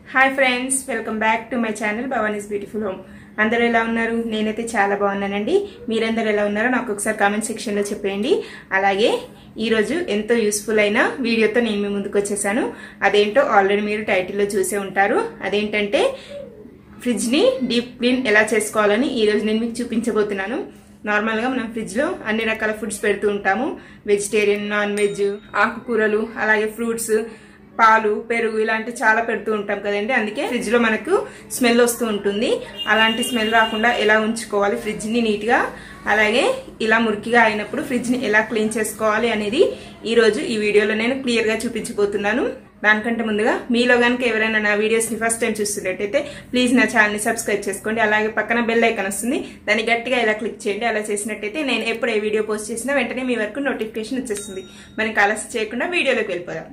hi friends welcome back to my channel Bhavani's beautiful home అందరూ ఎలా ఉన్నారు నేనైతే చాలా బాగున్నానండి మీరందరూ ఎలా ఉన్నారో నాకు ఒకసారి కామెంట్ సెక్షన్లో చెప్పేయండి అలాగే ఈరోజు ఎంతో యూస్ఫుల్ అయిన వీడియోతో నేను మీ ముందుకు వచ్చేసాను అదేంటో ఆల్రెడీ మీరు టైటిల్లో చూసే ఉంటారు అదేంటంటే ఫ్రిడ్జ్ని డీప్ క్లీన్ ఎలా చేసుకోవాలని ఈరోజు నేను మీకు చూపించబోతున్నాను నార్మల్గా మనం ఫ్రిడ్జ్లో అన్ని రకాల ఫుడ్స్ పెడుతూ ఉంటాము వెజిటేరియన్ నాన్ వెజ్ ఆకుకూరలు అలాగే ఫ్రూట్స్ పాలు పెరుగు ఇలాంటి చాలా పెడుతూ ఉంటాం కదండి అందుకే ఫ్రిడ్జ్ లో మనకు స్మెల్ వస్తూ ఉంటుంది అలాంటి స్మెల్ రాకుండా ఎలా ఉంచుకోవాలి ఫ్రిడ్జ్ ని నీట్ గా అలాగే ఇలా మురికిగా అయినప్పుడు ఫ్రిడ్జ్ ని ఎలా క్లీన్ చేసుకోవాలి అనేది ఈ రోజు ఈ వీడియోలో నేను క్లియర్ గా చూపించబోతున్నాను దానికంటే ముందుగా మీలో కనుక ఎవరైనా నా వీడియోస్ ని ఫస్ట్ టైం చూస్తున్నట్టయితే ప్లీజ్ నా ఛానల్ ని సబ్స్క్రైబ్ చేసుకోండి అలాగే పక్కన బెల్ ఐకాన్ వస్తుంది దాన్ని గట్టిగా ఇలా క్లిక్ చేయండి అలా చేసినట్టయితే నేను ఎప్పుడు ఏ వీడియో పోస్ట్ చేసినా వెంటనే మీ వరకు నోటిఫికేషన్ వచ్చేస్తుంది మనకి ఆలస్యం చేయకుండా వీడియోలోకి వెళ్ళిపోదాం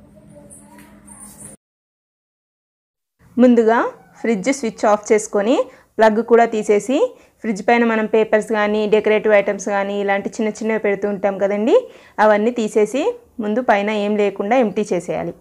ముందుగా ఫ్రిడ్జ్ స్విచ్ ఆఫ్ చేసుకొని ప్లగ్ కూడా తీసేసి ఫ్రిడ్జ్ పైన మనం పేపర్స్ కానీ డెకరేటివ్ ఐటమ్స్ కానీ ఇలాంటి చిన్న చిన్నవి పెడుతూ ఉంటాం కదండి అవన్నీ తీసేసి ముందు పైన ఏం లేకుండా ఎంటీ చేసేయాలి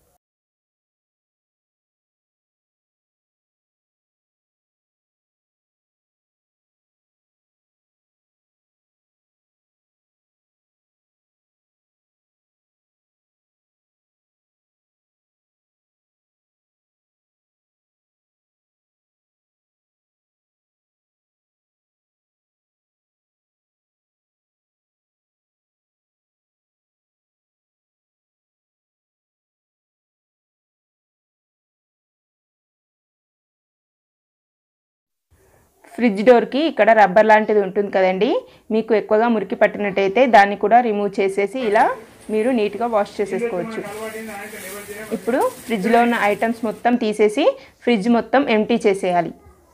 ఫ్రిడ్జ్ డోర్కి ఇక్కడ రబ్బర్ లాంటిది ఉంటుంది కదండి మీకు ఎక్కువగా మురికి పట్టినట్టయితే దాన్ని కూడా రిమూవ్ చేసేసి ఇలా మీరు నీట్గా వాష్ చేసేసుకోవచ్చు ఇప్పుడు ఫ్రిడ్జ్లో ఉన్న ఐటమ్స్ మొత్తం తీసేసి ఫ్రిడ్జ్ మొత్తం ఎంటీ చేసేయాలి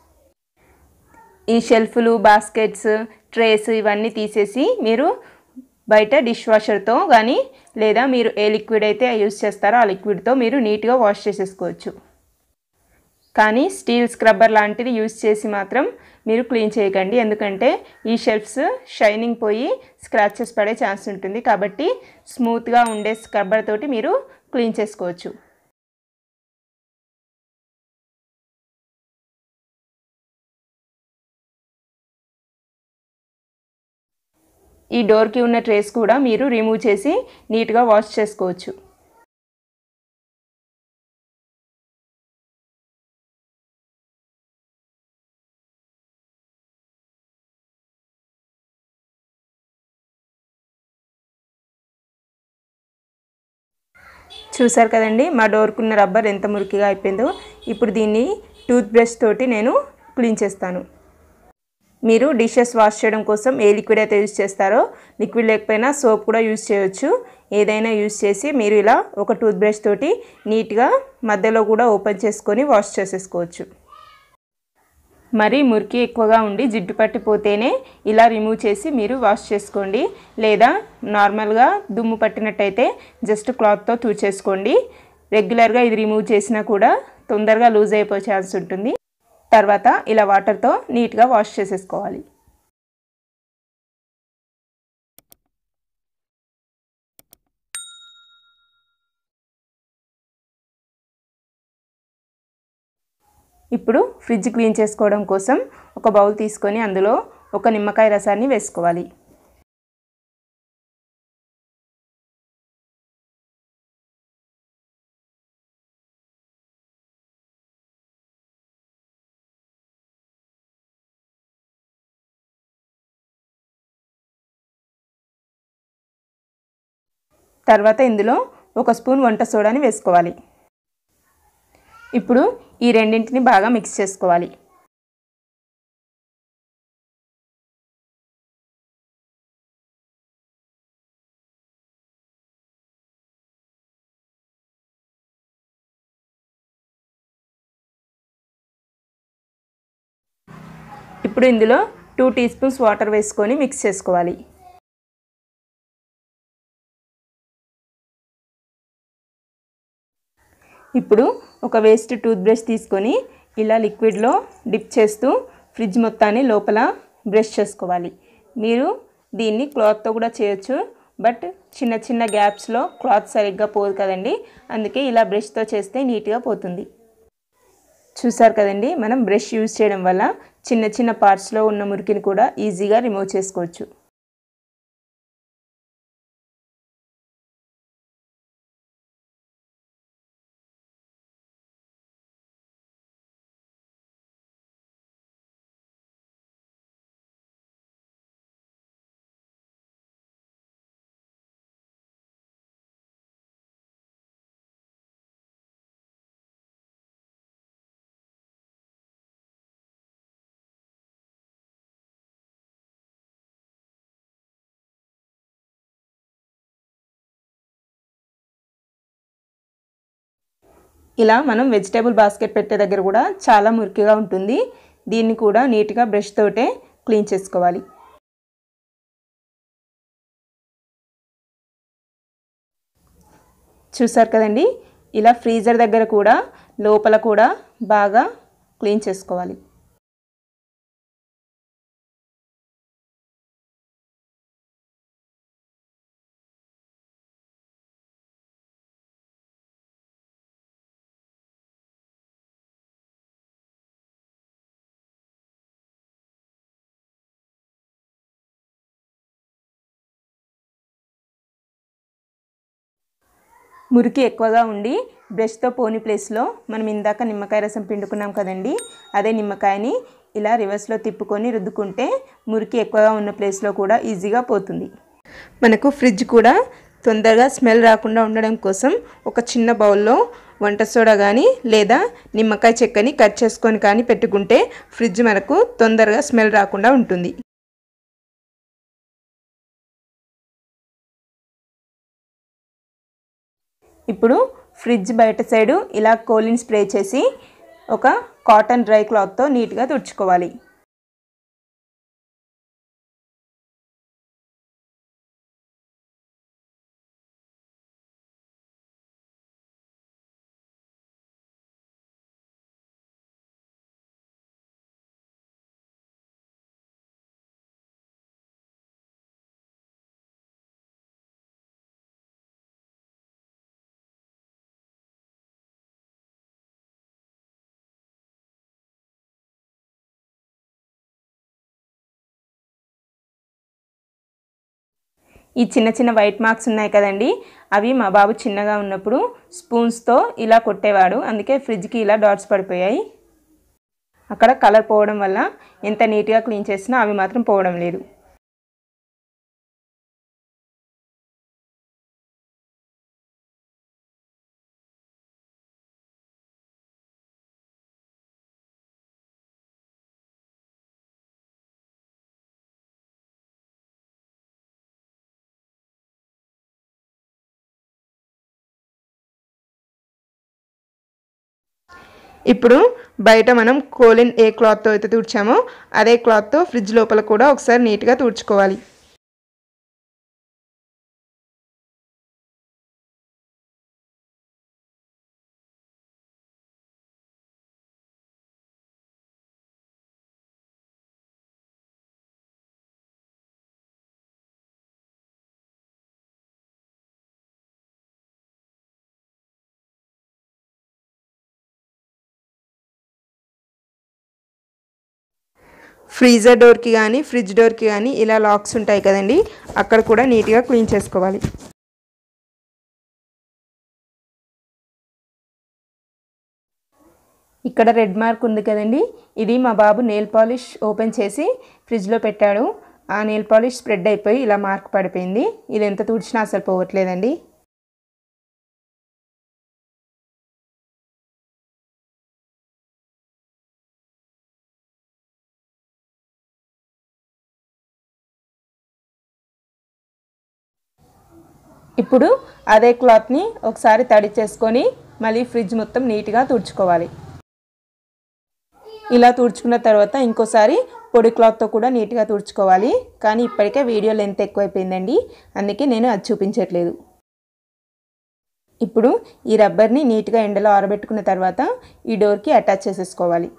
ఈ షెల్ఫ్లు బాస్కెట్స్ ట్రేస్ ఇవన్నీ తీసేసి మీరు బయట డిష్ వాషర్తో కానీ లేదా మీరు ఏ లిక్విడ్ అయితే యూస్ చేస్తారో ఆ లిక్విడ్తో మీరు నీట్గా వాష్ చేసేసుకోవచ్చు కానీ స్టీల్ స్క్రబ్బర్ లాంటిది యూస్ చేసి మాత్రం మీరు క్లీన్ చేయకండి ఎందుకంటే ఈ షెల్ఫ్స్ షైనింగ్ పోయి స్క్రాచెస్ పడే ఛాన్స్ ఉంటుంది కాబట్టి స్మూత్గా ఉండే స్క్రబ్బర్ తోటి మీరు క్లీన్ చేసుకోవచ్చు ఈ డోర్కి ఉన్న ట్రేస్ కూడా మీరు రిమూవ్ చేసి నీట్గా వాష్ చేసుకోవచ్చు చూసారు కదండి మా డోర్కున్న రబ్బర్ ఎంత మురికిగా అయిపోయిందో ఇప్పుడు దీన్ని టూత్ బ్రష్ తోటి నేను క్లీన్ చేస్తాను మీరు డిషెస్ వాష్ చేయడం కోసం ఏ లిక్విడ్ అయితే యూజ్ చేస్తారో లిక్విడ్ లేకపోయినా సోప్ కూడా యూజ్ చేయొచ్చు ఏదైనా యూజ్ చేసి మీరు ఇలా ఒక టూత్ బ్రష్ తోటి నీట్గా మధ్యలో కూడా ఓపెన్ చేసుకొని వాష్ చేసేసుకోవచ్చు మరి మురికి ఎక్కువగా ఉండి జిడ్డు పట్టిపోతేనే ఇలా రిమూవ్ చేసి మీరు వాష్ చేసుకోండి లేదా నార్మల్గా దుమ్ము పట్టినట్టయితే జస్ట్ క్లాత్తో తూచేసుకోండి రెగ్యులర్గా ఇది రిమూవ్ చేసినా కూడా తొందరగా లూజ్ అయిపోయే ఛాన్స్ ఉంటుంది తర్వాత ఇలా వాటర్తో నీట్గా వాష్ చేసేసుకోవాలి ఇప్పుడు ఫ్రిడ్జ్ క్లీన్ చేసుకోవడం కోసం ఒక బౌల్ తీసుకొని అందులో ఒక నిమ్మకాయ రసాన్ని వేసుకోవాలి తర్వాత ఇందులో ఒక స్పూన్ వంట సోడాని వేసుకోవాలి ఇప్పుడు ఈ రెండింటిని బాగా మిక్స్ చేసుకోవాలి ఇప్పుడు ఇందులో టూ టీ స్పూన్స్ వాటర్ వేసుకొని మిక్స్ చేసుకోవాలి ఇప్పుడు ఒక వేస్ట్ టూత్ బ్రష్ తీసుకొని ఇలా లిక్విడ్లో డిప్ చేస్తూ ఫ్రిడ్జ్ మొత్తాన్ని లోపల బ్రష్ చేసుకోవాలి మీరు దీన్ని క్లాత్తో కూడా చేయొచ్చు బట్ చిన్న చిన్న గ్యాప్స్లో క్లాత్ సరిగ్గా పోదు కదండి అందుకే ఇలా బ్రష్తో చేస్తే నీట్గా పోతుంది చూసారు కదండి మనం బ్రష్ యూజ్ చేయడం వల్ల చిన్న చిన్న పార్ట్స్లో ఉన్న మురికిని కూడా ఈజీగా రిమూవ్ చేసుకోవచ్చు ఇలా మనం వెజిటేబుల్ బాస్కెట్ పెట్టే దగ్గర కూడా చాలా మురికిగా ఉంటుంది దీన్ని కూడా నీట్గా బ్రష్ తోటే క్లీన్ చేసుకోవాలి చూసారు కదండి ఇలా ఫ్రీజర్ దగ్గర కూడా లోపల కూడా బాగా క్లీన్ చేసుకోవాలి మురికి ఎక్కువగా ఉండి బ్రష్తో పోని ప్లేస్లో మనం ఇందాక నిమ్మకాయ రసం పిండుకున్నాం కదండి అదే నిమ్మకాయని ఇలా రివర్స్లో తిప్పుకొని రుద్దుకుంటే మురికి ఎక్కువగా ఉన్న ప్లేస్లో కూడా ఈజీగా పోతుంది మనకు ఫ్రిడ్జ్ కూడా తొందరగా స్మెల్ రాకుండా ఉండడం కోసం ఒక చిన్న బౌల్లో వంట సోడా కానీ లేదా నిమ్మకాయ చెక్కని కట్ చేసుకొని కానీ పెట్టుకుంటే ఫ్రిడ్జ్ మనకు తొందరగా స్మెల్ రాకుండా ఉంటుంది ఇప్పుడు ఫ్రిడ్జ్ బయట సైడు ఇలా కోలిన్ స్ప్రే చేసి ఒక కాటన్ డ్రై క్లాత్తో నీట్గా తుడుచుకోవాలి ఈ చిన్న చిన్న వైట్ మార్క్స్ ఉన్నాయి కదండి అవి మా బాబు చిన్నగా ఉన్నప్పుడు స్పూన్స్తో ఇలా కొట్టేవాడు అందుకే ఫ్రిడ్జ్కి ఇలా డాట్స్ పడిపోయాయి అక్కడ కలర్ పోవడం వల్ల ఎంత నీట్గా క్లీన్ చేసినా అవి మాత్రం పోవడం లేదు ఇప్పుడు బయట మనం కోలిన్ ఏ క్లాత్తో అయితే తుడిచామో అదే క్లాత్తో ఫ్రిడ్జ్ లోపల కూడా ఒకసారి నీట్గా తుడుచుకోవాలి ఫ్రీజర్ డోర్కి కానీ ఫ్రిడ్జ్ డోర్కి కానీ ఇలా లాక్స్ ఉంటాయి కదండి అక్కడ కూడా నీట్గా క్లీన్ చేసుకోవాలి ఇక్కడ రెడ్ మార్క్ ఉంది కదండి ఇది మా బాబు నెయిల్ పాలిష్ ఓపెన్ చేసి ఫ్రిడ్జ్లో పెట్టాడు ఆ నెయిల్ పాలిష్ స్ప్రెడ్ అయిపోయి ఇలా మార్క్ పడిపోయింది ఇది ఎంత తుడిచినా అసలు పోవట్లేదండి ఇప్పుడు అదే క్లాత్ని ఒకసారి తడి చేసుకొని మళ్ళీ ఫ్రిడ్జ్ మొత్తం నీట్గా తుడుచుకోవాలి ఇలా తుడుచుకున్న తర్వాత ఇంకోసారి పొడి క్లాత్తో కూడా నీట్గా తుడుచుకోవాలి కానీ ఇప్పటికే వీడియో లెంత్ ఎక్కువైపోయిందండి అందుకే నేను అది చూపించట్లేదు ఇప్పుడు ఈ రబ్బర్ని నీట్గా ఎండలో ఆరబెట్టుకున్న తర్వాత ఈ డోర్కి అటాచ్ చేసేసుకోవాలి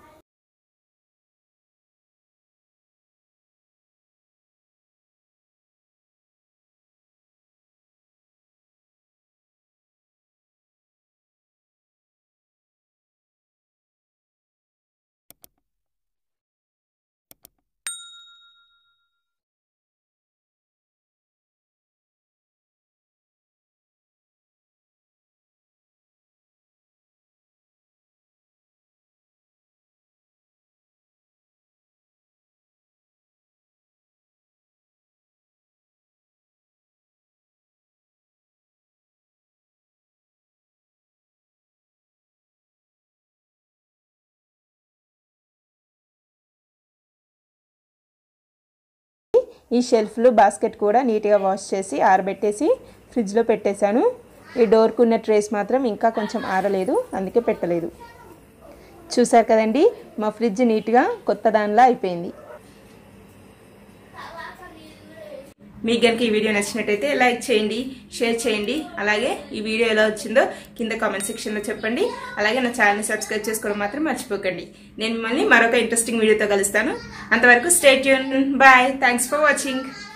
ఈ షెల్ఫ్లు బాస్కెట్ కూడా నీట్గా వాష్ చేసి ఆరబెట్టేసి ఫ్రిడ్జ్లో పెట్టేశాను ఈ డోర్కు ఉన్న ట్రేస్ మాత్రం ఇంకా కొంచెం ఆరలేదు అందుకే పెట్టలేదు చూసారు కదండి మా ఫ్రిడ్జ్ నీట్గా కొత్త దానిలా అయిపోయింది మీకు కనుక ఈ వీడియో నచ్చినట్టయితే లైక్ చేయండి షేర్ చేయండి అలాగే ఈ వీడియో ఎలా వచ్చిందో కింద కామెంట్ సెక్షన్లో చెప్పండి అలాగే నా ఛానల్ని సబ్స్క్రైబ్ చేసుకోవడం మాత్రం మర్చిపోకండి నేను మిమ్మల్ని మరొక ఇంట్రెస్టింగ్ వీడియోతో కలుస్తాను అంతవరకు స్టేట్ యూన్ బాయ్ థ్యాంక్స్ ఫర్ వాచింగ్